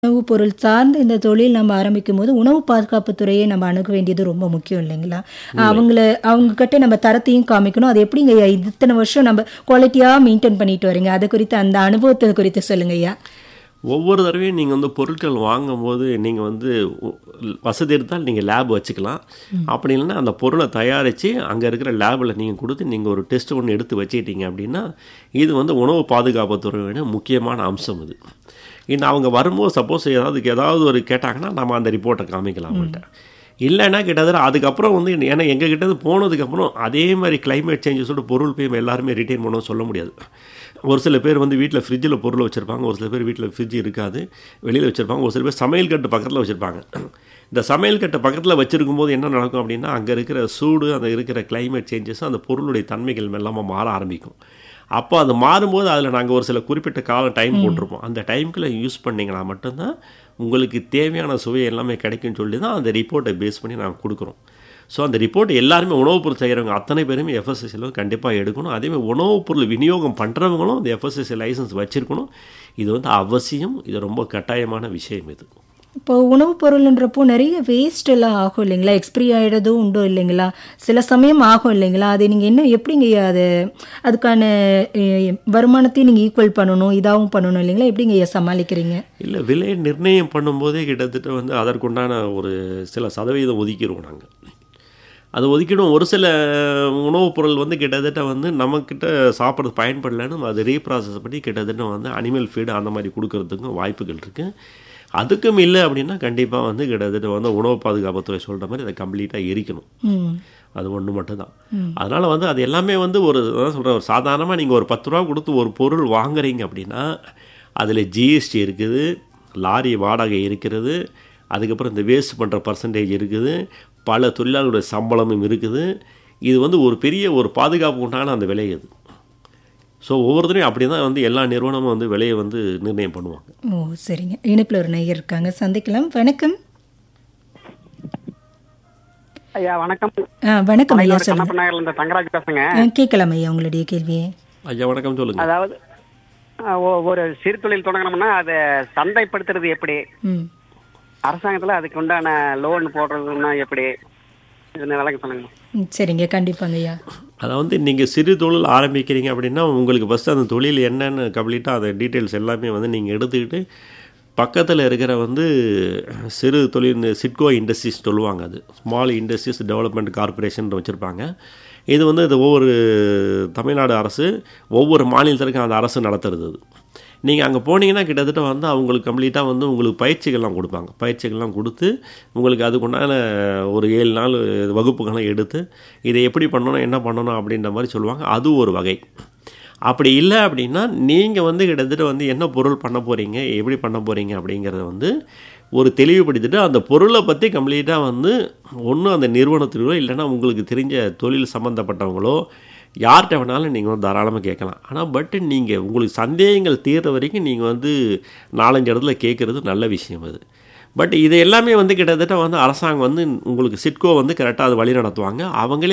உணவு பொருள் சார்ந்த இந்த தொழில் நம்ம ஆரம்பிக்கும்போது, உணவு பாதுகாப்பு துறையை நம்ம அணுக வேண்டியது ரொம்ப முக்கியம் இல்லைங்களா? உண்மை. அவங்கள அவங்க கிட்ட நம்ம தரத்தையும் காமிக்கணும். அது எப்படிங்க ஐயா இத்தன வருஷம் நம்ம குவாலிட்டியா மெயின்டெயின் பண்ணிட்டு வரீங்க? அது குறித்து அந்த அனுபவத்த குறித்து சொல்லுங்க ஐயா. ஒவ்வொரு தடவையும் நீங்க வந்து பொருட்கள் வாங்கும்போது, நீங்க வந்து உ வசதி இருந்தால் நீங்க லேப் வச்சுக்கலாம். ம். அப்படி இல்லன்னா அந்த பொருள தயாரிச்சு அங்க இருக்கிற லேப்ல நீங்க குடுத்து நீங்க ஒரு டெஸ்ட் ஒண்ணு எடுத்து வச்சுக்கிட்டீங்க அப்படின்னா, இது வந்து உணவு பாதுகாப்பு துறையோட முக்கியமான அம்சம் இது. இன்னும் அவங்க வரும்போது சப்போஸ் ஏதாவது ஏதாவது ஒரு கேட்டாங்கன்னா, நம்ம அந்த ரிப்போர்ட்ட காமிக்கலாம் ம். அவங்கள்ட்ட. இல்லன்னா கிட்டத்தட்ட அதுக்கப்புறம் வந்து ஏன்னா எங்க கிட்ட இருந்து போனதுக்கப்புறம் அதே மாரி கிளைமேட் சேஞ்சஸோட பொருள் போய் எல்லாருமே ரிட்டெயின் பண்ணவும் சொல்ல முடியாது. ஒரு சில பேர் வந்து வீட்ல ஃப்ரிட்ஜில பொருள் வச்சிருப்பாங்க. ஒரு சில பேர் வீட்ல ஃப்ரிட்ஜ் இருக்காது. வெளியில வச்சிருப்பாங்க. ஒரு சில பேர் சமையல் கட்டு பக்கத்துல வச்சிருப்பாங்க. இந்த சமையல் கட்டு பக்கத்துல வச்சிருக்கும்போது என்ன நடக்கும் அப்படின்னா, அங்க இருக்கிற சூடு, அங்க இருக்கிற கிளைமேட் சேஞ்சஸ் அந்த பொருளுடைய தன்மைகள் மெல்லமா மாற ஆரம்பிக்கும். அப்போ அது மாறும்போது அதில நாங்க ஒரு சில குறிப்பிட்ட காலம் டைம் ம். போட்டிருப்போம். அந்த டைம்க்குள்ள யூஸ் பண்ணீங்கன்னா மட்டும் தான் உங்களுக்கு தேவையான சுவை எல்லாமே கிடைக்கும்னு சொல்லி தான் அந்த ரிப்போர்ட்ட பேஸ் பண்ணி நாங்க குடுக்குறோம். ஸோ அந்த ரிப்போர்ட் எல்லாருமே உணவுப் பொருள் செய்றவங்க அத்தனை பேருமே எஃப்எஸ்எஸ்ஐல கண்டிப்பா எடுக்கணும். அதேமாரி உணவுப் பொருள் விநியோகம் பண்றவங்களும் இந்த எஃப்எஸ்எஸ்ஐ லைசென்ஸ் வச்சிருக்கணும். இது வந்து அவசியம். இது ரொம்ப கட்டாயமான விஷயம் இது. இப்போ உணவு பொருள்ன்றப்போ நெறைய வேஸ்ட் எல்லாம் ஆகும் இல்லைங்களா? எக்ஸ்பைரி ஆயிடுறதும் உண்டு இல்லைங்களா? சில சமயம் ஆகும் இல்லைங்களா? அதை நீங்க என்ன எப்படிங்க ஐயா அது அதுக்கான எ வருமானத்தையும் நீங்க ஈக்குவல் பண்ணணும், இதாவும் பண்ணணும் இல்லைங்களா? எப்படிங்க ஐயா சமாளிக்கிறீங்க? இல்ல விலை நிர்ணயம் பண்ணும்போதே கிட்டத்தட்ட வந்து அதற்குண்டான ஒரு சில சதவீதம் ஒதுக்கிருவோம் நாங்க. அது ஒதுக்கிடும். ஒரு சில உணவுப் பொருள் வந்து கிட்டத்தட்ட வந்து நம்மகிட்ட சாப்பிடுறது பயன்படலன்னு அது ரீப்ராசஸ் பண்ணி கிட்டத்தட்ட வந்து அனிமல் ஃபீட் அந்த மாரி குடுக்கறதுக்கும் வாய்ப்புகள் இருக்கு. அதுக்கும் இல்ல அப்படின்னா, கண்டிப்பா வந்து கிட்டத்தட்ட வந்து உணவு பாதுகாப்புத்துறை சொல்ற மாரி அத கம்ப்ளீட்டா எரிக்கணும். ம். அது ஒண்ணு மட்டும் தான். ம். அதனால வந்து அது எல்லாமே வந்து ஒரு அதான் சொல்றேன் ஒரு சாதாரணமா நீங்க ஒரு ரூ. 10 குடுத்து ஒரு பொருள் வாங்குறீங்க அப்படின்னா, அதில ஜிஎஸ்டி இருக்குது, லாரி வாடகை இருக்கிறது, அதுக்கப்புறம் இந்த வேஸ்ட் பண்ற பெர்சன்டேஜ் இருக்குது, பல தொழிலாளர்களுடைய சம்பளமும் இருக்குது. இது வந்து ஒரு பெரிய ஒரு பாதுகாப்பு உண்டான அந்த விலை அது. ஸோ ஒவ்வொருத்தரையும் அப்படி தான் வந்து எல்லா நிறுவனமும் வந்து விலைய வந்து நிர்ணயம் பண்ணுவாங்க. ஓ! சரிங்க. இணைப்பில ஒரு நேயர் இருக்காங்க. சந்திக்கலாம். வணக்கம். ஐயா வணக்கம். ஆ வணக்கம் ஐயா மலையனூர் சொல்லுங்க. கண்ணப்ப நகர்ல இருந்து தங்கராஜ் பேசுங்க. ஆ கேட்கலாம் ஐயா உங்களுடைய கேள்வியை. ஐயா வணக்கம் சொல்லுங்க. அதாவது அ, ஒ- ஒரு சிறு தொழில் தொடங்கணும்னா அதை சந்தைப்படுத்துறது எப்படி? ம். அரசாங்கத்துல அதுக்கு உண்டான லோன் போடுறதுன்னா எப்படி? இதுன்னு விளக்கம் சொல்லுங்க. ம். சரிங்க. கண்டிப்பாங்க ஐயா. அதாவது நீங்க சிறு தொழில் ஆரம்பிக்கிறீங்க அப்படின்னா, உங்களுக்கு ஃபர்ஸ்ட் அந்த தொழில் என்னன்னு கம்ப்ளீட்டா அந்த டீட்டெயில்ஸ் எல்லாமே வந்து நீங்க எடுத்துக்கிட்டு, பக்கத்துல இருக்கிற வந்து சிறு தொழில் சிட்கோ இண்டஸ்ட்ரீஸ் சொல்லுவாங்க அது. ஸ்மால் இண்டஸ்ட்ரீஸ் டெவலப்மெண்ட் கார்ப்பரேஷன் வச்சிருப்பாங்க. இது வந்து இது ஒவ்வொரு தமிழ்நாடு அரசு, ஒவ்வொரு மாநிலத்திற்கும் அந்த அரசு நடத்துறது அது. நீங்க அங்க போனீங்கன்னா கிட்டத்தட்ட வந்து அவங்களுக்கு கம்ப்ளீட்டா வந்து உங்களுக்கு பயிற்சிகள்லாம் குடுப்பாங்க. பயிற்சிகள்லாம் குடுத்து, உங்களுக்கு அதுக்குண்டான ஒரு 7 நாள் வகுப்புகள்லாம் எடுத்து, இதை எப்படி பண்ணணும், என்ன பண்ணணும் அப்படின்ற மாரி சொல்லுவாங்க. அது ஒரு வகை. அப்படி இல்ல அப்படின்னா, நீங்க வந்து கிட்டத்தட்ட வந்து என்ன பொருள் பண்ண போறீங்க, எப்படி பண்ண போறீங்க அப்படிங்கிறத வந்து ஒரு தெளிவுபடுத்திட்டு, அந்த பொருள பத்தி கம்ப்ளீட்டா வந்து ஒண்ணு அந்த நிறுவனத்திலயோ, இல்லன்னா உங்களுக்கு தெரிஞ்ச தொழில் சம்மந்தப்பட்டவங்களோ, யார்ட்ட வேணாலும் நீங்க வந்து தாராளமா கேட்கலாம். ஆனா பட் நீங்க உங்களுக்கு சந்தேகங்கள் தீர்ற வரைக்கும் நீங்க வந்து 4, 5 இடத்துல கேட்கறது நல்ல விஷயம் அது. பட் இது எல்லாமே வந்து கிட்டத்தட்ட வந்து அரசாங்கம் வந்து உங்களுக்கு சிட்கோ வந்து கரெக்ட்டா அத வழி நடத்துவாங்க. அவங்களே